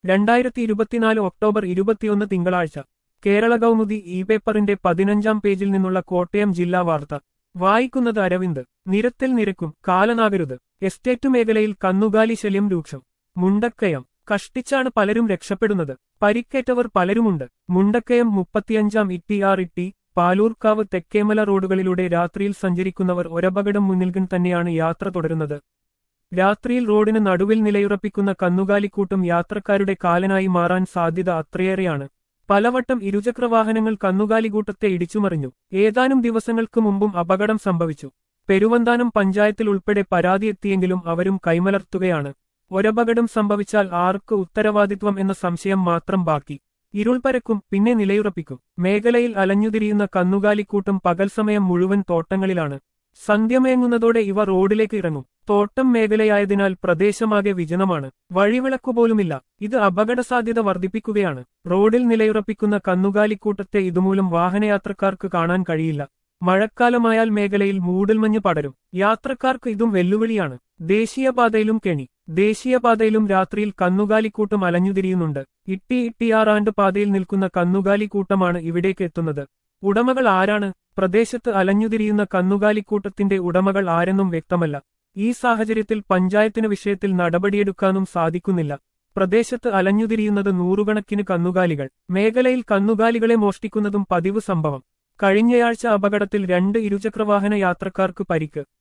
രണ്ടായിരത്തി ഇരുപത്തിനാല് ഒക്ടോബർ ഇരുപത്തിയൊന്ന് തിങ്കളാഴ്ച കേരള കൗമുദി ഇ പേപ്പറിന്റെ പതിനഞ്ചാം പേജിൽ നിന്നുള്ള കോട്ടയം ജില്ലാ വാർത്ത വായിക്കുന്നത് അരവിന്ദ് നിരത്തിൽ നിരക്കും കാലനാകരുത് എസ്റ്റേറ്റ് മേഖലയിൽ കന്നുകാലി ശല്യം രൂക്ഷം മുണ്ടക്കയം കഷ്ടിച്ചാണ് പലരും രക്ഷപ്പെടുന്നത് പരിക്കേറ്റവർ പലരുമുണ്ട് മുണ്ടക്കയം മുപ്പത്തിയഞ്ചാം ഇട്ടിആർ ഇട്ടി പാലൂർക്കാവ് തെക്കേമല റോഡുകളിലൂടെ രാത്രിയിൽ സഞ്ചരിക്കുന്നവർ ഒരപകടം മുന്നിൽ തന്നെയാണ് യാത്ര തുടരുന്നത് രാത്രിയിൽ റോഡിന് നടുവിൽ നിലയുറപ്പിക്കുന്ന കന്നുകാലിക്കൂട്ടം യാത്രക്കാരുടെ കാലനായി മാറാൻ സാധ്യത അത്രയേറെയാണ് പലവട്ടം ഇരുചക്രവാഹനങ്ങൾ കന്നുകാലിക്കൂട്ടത്തെ ഇടിച്ചുമറിഞ്ഞു ഏതാനും ദിവസങ്ങൾക്ക് മുമ്പും അപകടം സംഭവിച്ചു പെരുവന്താനം പഞ്ചായത്തിൽ ഉൾപ്പെടെ പരാതിയെത്തിയെങ്കിലും അവരും കൈമലർത്തുകയാണ് ഒരപകടം സംഭവിച്ചാൽ ആർക്ക് ഉത്തരവാദിത്വം എന്ന സംശയം മാത്രം ബാക്കി ഇരുൾ പരക്കും പിന്നെ നിലയുറപ്പിക്കും മേഖലയിൽ അലഞ്ഞുതിരിയുന്ന കന്നുകാലിക്കൂട്ടം പകൽ സമയം മുഴുവൻ തോട്ടങ്ങളിലാണ് സന്ധ്യമയങ്ങുന്നതോടെ ഇവ റോഡിലേക്ക് ഇറങ്ങും തോട്ടം മേഖലയായതിനാൽ പ്രദേശമാകെ വിജനമാണ് വഴിവിളക്കുപോലുമില്ല ഇത് അപകടസാധ്യത വർദ്ധിപ്പിക്കുകയാണ് റോഡിൽ നിലയുറപ്പിക്കുന്ന കന്നുകാലിക്കൂട്ടത്തെ ഇതുമൂലം വാഹനയാത്രക്കാർക്ക് കാണാൻ കഴിയില്ല മഴക്കാലമായാൽ മേഖലയിൽ മൂടൽമഞ്ഞ് പടരും യാത്രക്കാർക്ക് ഇതും വെല്ലുവിളിയാണ് ദേശീയപാതയിലും കെണി ദേശീയപാതയിലും രാത്രിയിൽ കന്നുകാലിക്കൂട്ടം അലഞ്ഞുതിരിയുന്നുണ്ട് ഇട്ടി ഇട്ടിയാറാണ്ട് പാതയിൽ നിൽക്കുന്ന കന്നുകാലിക്കൂട്ടമാണ് ഇവിടേക്ക് എത്തുന്നത് ഉടമകൾ ആരാണ് പ്രദേശത്ത് അലഞ്ഞുതിരിയുന്ന കന്നുകാലിക്കൂട്ടത്തിന്റെ ഉടമകൾ ആരെന്നും വ്യക്തമല്ല ഈ സാഹചര്യത്തിൽ പഞ്ചായത്തിന് വിഷയത്തിൽ നടപടിയെടുക്കാനും സാധിക്കുന്നില്ല പ്രദേശത്ത് അലഞ്ഞുതിരിയുന്നത് നൂറുകണക്കിന് കന്നുകാലികൾ മേഖലയിൽ കന്നുകാലികളെ മോഷ്ടിക്കുന്നതും പതിവ് സംഭവം കഴിഞ്ഞയാഴ്ച അപകടത്തിൽ രണ്ട് ഇരുചക്രവാഹന യാത്രക്കാർക്ക് പരിക്ക്